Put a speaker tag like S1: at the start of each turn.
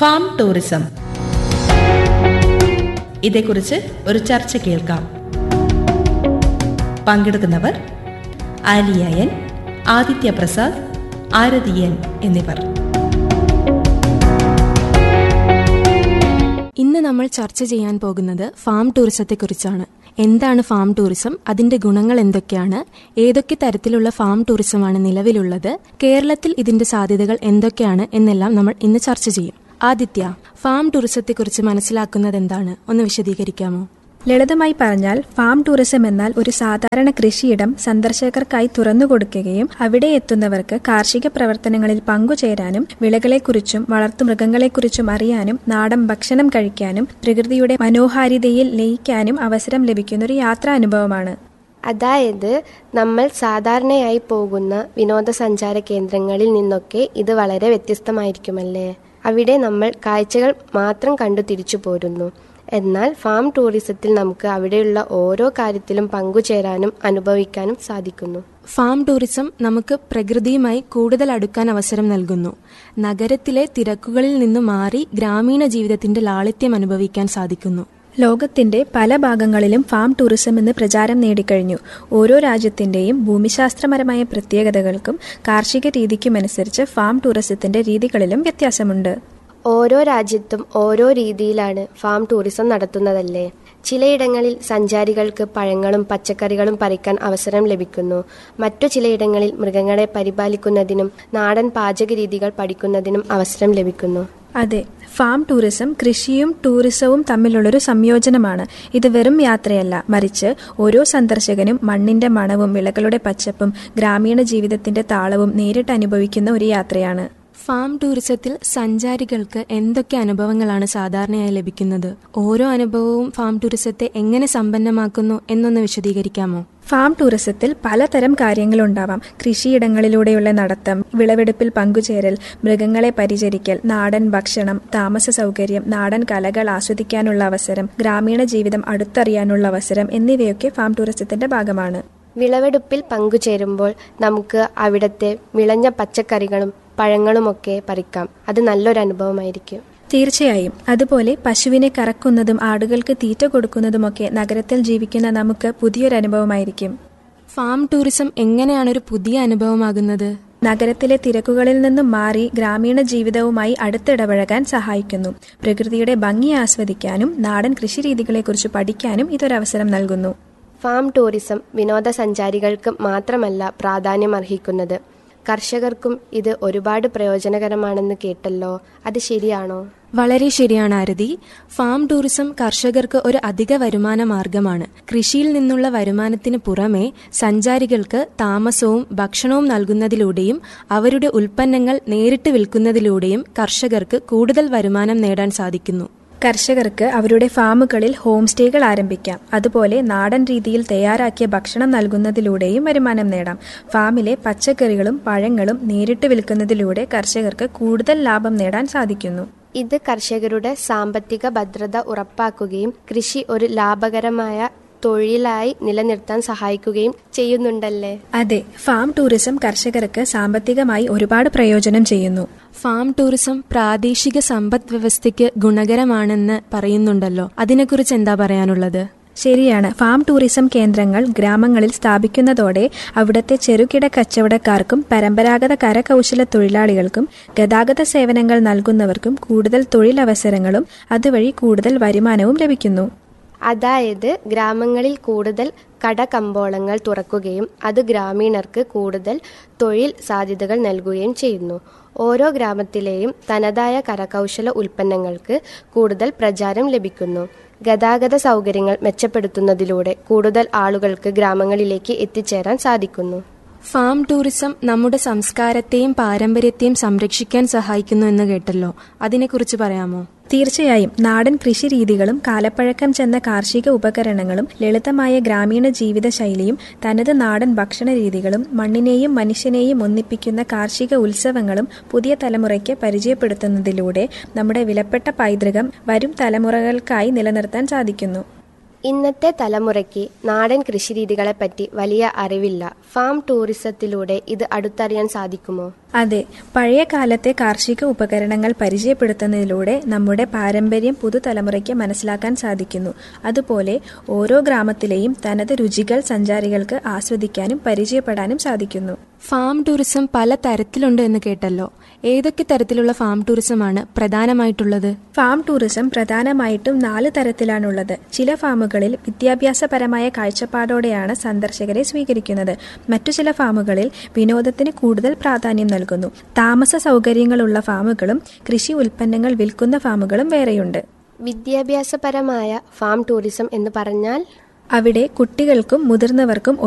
S1: farm tourism ഇതേക്കുറിച്ച് ഒരു ചർച്ച കേൾക്കാം പങ്കെടുക്കുന്നവർ ആലിയൻ ആദിത്യ പ്രസാദ് ആരതിയൻ എന്നിവർ
S2: ഇന്ന് നമ്മൾ ചർച്ച ചെയ്യാൻ പോകുന്നത് ഫാം ടൂറിസത്തെക്കുറിച്ചാണ് എന്താണ് ഫാം ടൂറിസം അതിന്റെ ഗുണങ്ങൾ എന്തൊക്കെയാണ് ഏതൊക്കെ തരത്തിലുള്ള ഫാം ടൂറിസമാണ് നിലവിലുള്ളത് കേരളത്തിൽ ഇതിന്റെ സാധ്യതകൾ എന്തൊക്കെയാണ് എന്നെല്ലാം നമ്മൾ ഇന്ന് ചർച്ച ചെയ്യും ആദിത്യ ഫാം ടൂറിസത്തെക്കുറിച്ച് മനസ്സിലാക്കുന്നത് എന്താണ് ഒന്ന് വിശദീകരിക്കാമോ
S3: ലളിതമായി പറഞ്ഞാൽ ഫാം ടൂറിസം എന്നാൽ ഒരു സാധാരണ കൃഷിയിടം സന്ദർശകർക്കായി തുറന്നുകൊടുക്കുകയും അവിടെ എത്തുന്നവർക്ക് കാർഷിക പ്രവർത്തനങ്ങളിൽ പങ്കുചേരാനും വിളകളെക്കുറിച്ചും വളർത്തുമൃഗങ്ങളെക്കുറിച്ചും അറിയാനും നാടൻ ഭക്ഷണം കഴിക്കാനും പ്രകൃതിയുടെ മനോഹാരിതയിൽ ലയിക്കാനും അവസരം ലഭിക്കുന്ന ഒരു യാത്രാനുഭവമാണ്
S4: അതായത് നമ്മൾ സാധാരണയായി പോകുന്ന വിനോദസഞ്ചാര കേന്ദ്രങ്ങളിൽ നിന്നൊക്കെ ഇത് വളരെ വ്യത്യസ്തമായിരിക്കുമല്ലേ അവിടെ നമ്മൾ കാഴ്ചകൾ മാത്രം കണ്ടു തിരിച്ചു പോരുന്നു എന്നാൽ ഫാം ടൂറിസത്തിൽ നമുക്ക് അവിടെയുള്ള ഓരോ കാര്യത്തിലും പങ്കുചേരാനും അനുഭവിക്കാനും സാധിക്കുന്നു
S2: ഫാം ടൂറിസം നമുക്ക് പ്രകൃതിയുമായി കൂടുതൽ അടുക്കാൻ അവസരം നൽകുന്നു നഗരത്തിലെ തിരക്കുകളിൽ നിന്ന് മാറി ഗ്രാമീണ ജീവിതത്തിന്റെ ലാളിത്യം അനുഭവിക്കാൻ സാധിക്കുന്നു
S3: ലോകത്തിന്റെ പല ഭാഗങ്ങളിലും ഫാം ടൂറിസം എന്ന് പ്രചാരം നേടിക്കഴിഞ്ഞു ഓരോ രാജ്യത്തിന്റെയും ഭൂമിശാസ്ത്രപരമായ പ്രത്യേകതകൾക്കും കാർഷിക രീതിക്കുമനുസരിച്ച് ഫാം ടൂറിസത്തിന്റെ രീതികളിലും വ്യത്യാസമുണ്ട്
S4: ഓരോ രാജ്യത്തും ഓരോ രീതിയിലാണ് ഫാം ടൂറിസം നടത്തുന്നതല്ലേ ചിലയിടങ്ങളിൽ സഞ്ചാരികൾക്ക് പഴങ്ങളും പച്ചക്കറികളും പറിക്കാൻ അവസരം ലഭിക്കുന്നു മറ്റു ചിലയിടങ്ങളിൽ മൃഗങ്ങളെ പരിപാലിക്കുന്നതിനും നാടൻ പാചക രീതികൾ പഠിക്കുന്നതിനും അവസരം ലഭിക്കുന്നു
S3: അതെ ഫാം ടൂറിസം കൃഷിയും ടൂറിസവും തമ്മിലുള്ളൊരു സംയോജനമാണ് ഇത് വെറും യാത്രയല്ല മറിച്ച് ഓരോ സന്ദർശകനും മണ്ണിന്റെ മണവും വിളകളുടെ പച്ചപ്പും ഗ്രാമീണ ജീവിതത്തിന്റെ താളവും നേരിട്ട് അനുഭവിക്കുന്ന ഒരു യാത്രയാണ്
S2: ഫാം ടൂറിസത്തിൽ സഞ്ചാരികൾക്ക് എന്തൊക്കെ അനുഭവങ്ങളാണ് സാധാരണയായി ലഭിക്കുന്നത് ഓരോ അനുഭവവും ഫാം ടൂറിസത്തെ എങ്ങനെ സമ്പന്നമാക്കുന്നു എന്നൊന്ന് വിശദീകരിക്കാമോ
S3: ഫാം ടൂറിസത്തിൽ പലതരം കാര്യങ്ങളുണ്ടാവാം കൃഷിയിടങ്ങളിലൂടെയുള്ള നടത്തം വിളവെടുപ്പിൽ പങ്കുചേരൽ മൃഗങ്ങളെ പരിചരിക്കൽ നാടൻ ഭക്ഷണം താമസ സൗകര്യം നാടൻ കലകൾ ആസ്വദിക്കാനുള്ള അവസരം ഗ്രാമീണ ജീവിതം അടുത്തറിയാനുള്ള അവസരം എന്നിവയൊക്കെ ഫാം ടൂറിസത്തിന്റെ ഭാഗമാണ്
S4: വിളവെടുപ്പിൽ പങ്കുചേരുമ്പോൾ നമുക്ക് അവിടത്തെ വിളഞ്ഞ പച്ചക്കറികളും പഴങ്ങളുമൊക്കെ പറിക്കാം അത് നല്ലൊരു അനുഭവമായിരിക്കും
S3: തീർച്ചയായും അതുപോലെ പശുവിനെ കറക്കുന്നതും ആടുകൾക്ക് തീറ്റ കൊടുക്കുന്നതുമൊക്കെ നഗരത്തിൽ ജീവിക്കുന്ന നമുക്ക് പുതിയൊരു അനുഭവമായിരിക്കും
S2: ഫാം ടൂറിസം എങ്ങനെയാണ് ഒരു പുതിയ അനുഭവമാകുന്നത്
S3: നഗരത്തിലെ തിരക്കുകളിൽ നിന്നും മാറി ഗ്രാമീണ ജീവിതവുമായി അടുത്തിടപഴകാൻ സഹായിക്കുന്നു പ്രകൃതിയുടെ ഭംഗി ആസ്വദിക്കാനും നാടൻ കൃഷിരീതികളെക്കുറിച്ച് പഠിക്കാനും ഇതൊരവസരം നൽകുന്നു
S4: ഫാം ടൂറിസം വിനോദസഞ്ചാരികൾക്ക് മാത്രമല്ല പ്രാധാന്യം അർഹിക്കുന്നത് കർഷകർക്കും ഇത് ഒരുപാട് പ്രയോജനകരമാണെന്ന് കേട്ടല്ലോ അത് ശരിയാണോ
S2: വളരെ ശരിയാണ് ആരതി ഫാം ടൂറിസം കർഷകർക്ക് ഒരു അധിക വരുമാന മാർഗമാണ് കൃഷിയിൽ നിന്നുള്ള വരുമാനത്തിന് പുറമെ സഞ്ചാരികൾക്ക് താമസവും ഭക്ഷണവും നൽകുന്നതിലൂടെയും അവരുടെ ഉൽപ്പന്നങ്ങൾ നേരിട്ട് വിൽക്കുന്നതിലൂടെയും കർഷകർക്ക് കൂടുതൽ വരുമാനം നേടാൻ സാധിക്കുന്നു
S3: കർഷകർക്ക് അവരുടെ ഫാമുകളിൽ ഹോം സ്റ്റേകൾ ആരംഭിക്കാം അതുപോലെ നാടൻ രീതിയിൽ തയ്യാറാക്കിയ ഭക്ഷണം നൽകുന്നതിലൂടെയും വരുമാനം നേടാം ഫാമിലെ പച്ചക്കറികളും പഴങ്ങളും നേരിട്ട് വിൽക്കുന്നതിലൂടെ കർഷകർക്ക് കൂടുതൽ ലാഭം നേടാൻ സാധിക്കുന്നു
S4: ഇത് കർഷകരുടെ സാമ്പത്തിക ഭദ്രത ഉറപ്പാക്കുകയും കൃഷി ഒരു ലാഭകരമായ തൊഴിലായി നിലനിർത്താൻ സഹായിക്കുകയും ചെയ്യുന്നുണ്ടല്ലേ
S3: അതെ ഫാം ടൂറിസം കർഷകർക്ക് സാമ്പത്തികമായി ഒരുപാട് പ്രയോജനം ചെയ്യുന്നു
S2: ഫാം ടൂറിസം പ്രാദേശിക സമ്പദ് വ്യവസ്ഥയ്ക്ക് ഗുണകരമാണെന്ന് പറയുന്നുണ്ടല്ലോ അതിനെക്കുറിച്ച് എന്താ പറയാനുള്ളത്
S3: ശരിയാണ് ഫാം ടൂറിസം കേന്ദ്രങ്ങൾ ഗ്രാമങ്ങളിൽ സ്ഥാപിക്കുന്നതോടെ അവിടുത്തെ ചെറുകിട കച്ചവടക്കാർക്കും പരമ്പരാഗത കരകൗശല തൊഴിലാളികൾക്കും ഗതാഗത സേവനങ്ങൾ നൽകുന്നവർക്കും കൂടുതൽ തൊഴിലവസരങ്ങളും അതുവഴി കൂടുതൽ വരുമാനവും ലഭിക്കുന്നു
S4: അതായത് ഗ്രാമങ്ങളിൽ കൂടുതൽ കടകമ്പോളങ്ങൾ തുറക്കുകയും അത് ഗ്രാമീണർക്ക് കൂടുതൽ തൊഴിൽ സാധ്യതകൾ നൽകുകയും ചെയ്യുന്നു ഓരോ ഗ്രാമത്തിലെയും തനതായ കരകൗശല ഉൽപ്പന്നങ്ങൾക്ക് കൂടുതൽ പ്രചാരം ലഭിക്കുന്നു ഗതാഗത സൗകര്യങ്ങൾ മെച്ചപ്പെടുത്തുന്നതിലൂടെ കൂടുതൽ ആളുകൾക്ക് ഗ്രാമങ്ങളിലേക്ക് എത്തിച്ചേരാൻ സാധിക്കുന്നു
S2: ഫാം ടൂറിസം നമ്മുടെ സംസ്കാരത്തെയും പാരമ്പര്യത്തെയും സംരക്ഷിക്കാൻ സഹായിക്കുന്നു എന്ന് കേട്ടല്ലോ അതിനെക്കുറിച്ച് പറയാമോ
S3: തീർച്ചയായും നാടൻ കൃഷിരീതികളും കാലപ്പഴക്കം ചെന്ന കാർഷിക ഉപകരണങ്ങളും ലളിതമായ ഗ്രാമീണ ജീവിതശൈലിയും തനത് നാടൻ ഭക്ഷണ രീതികളും മണ്ണിനെയും മനുഷ്യനെയും ഒന്നിപ്പിക്കുന്ന കാർഷിക ഉത്സവങ്ങളും പുതിയ തലമുറയ്ക്ക് പരിചയപ്പെടുത്തുന്നതിലൂടെ നമ്മുടെ വിലപ്പെട്ട പൈതൃകം വരും തലമുറകൾക്കായി നിലനിർത്താൻ സാധിക്കുന്നു
S4: ഇന്നത്തെ തലമുറയ്ക്ക് നാടൻ കൃഷിരീതികളെപ്പറ്റി വലിയ അറിവില്ല ഫാം ടൂറിസത്തിലൂടെ ഇത് അടുത്തറിയാൻ സാധിക്കുമോ
S3: അതെ പഴയ കാലത്തെ കാർഷിക ഉപകരണങ്ങൾ പരിചയപ്പെടുത്തുന്നതിലൂടെ നമ്മുടെ പാരമ്പര്യം പുതുതലമുറയ്ക്ക് മനസ്സിലാക്കാൻ സാധിക്കുന്നു അതുപോലെ ഓരോ ഗ്രാമത്തിലെയും തനത് രുചികൾ സഞ്ചാരികൾക്ക് ആസ്വദിക്കാനും പരിചയപ്പെടാനും സാധിക്കുന്നു
S2: ഫാം ടൂറിസം പല തരത്തിലുണ്ട് എന്ന് കേട്ടല്ലോ ഏതൊക്കെ തരത്തിലുള്ള ഫാം ടൂറിസമാണ് പ്രധാനമായിട്ടുള്ളത്
S3: ഫാം ടൂറിസം പ്രധാനമായിട്ടും നാല് തരത്തിലാണുള്ളത് ചില ഫാമുകളിൽ വിദ്യാഭ്യാസപരമായ കാഴ്ചപ്പാടോടെയാണ് സന്ദർശകരെ സ്വീകരിക്കുന്നത് മറ്റു ചില ഫാമുകളിൽ വിനോദത്തിന് കൂടുതൽ പ്രാധാന്യം നൽകുന്നു താമസ സൗകര്യങ്ങളുള്ള ഫാമുകളും കൃഷി ഉൽപ്പന്നങ്ങൾ വിൽക്കുന്ന ഫാമുകളും വേറെയുണ്ട്
S4: വിദ്യാഭ്യാസപരമായ ഫാം ടൂറിസം എന്ന് പറഞ്ഞാൽ
S3: അവിടെ കുട്ടികൾക്കും മുതിർന്നവർക്കും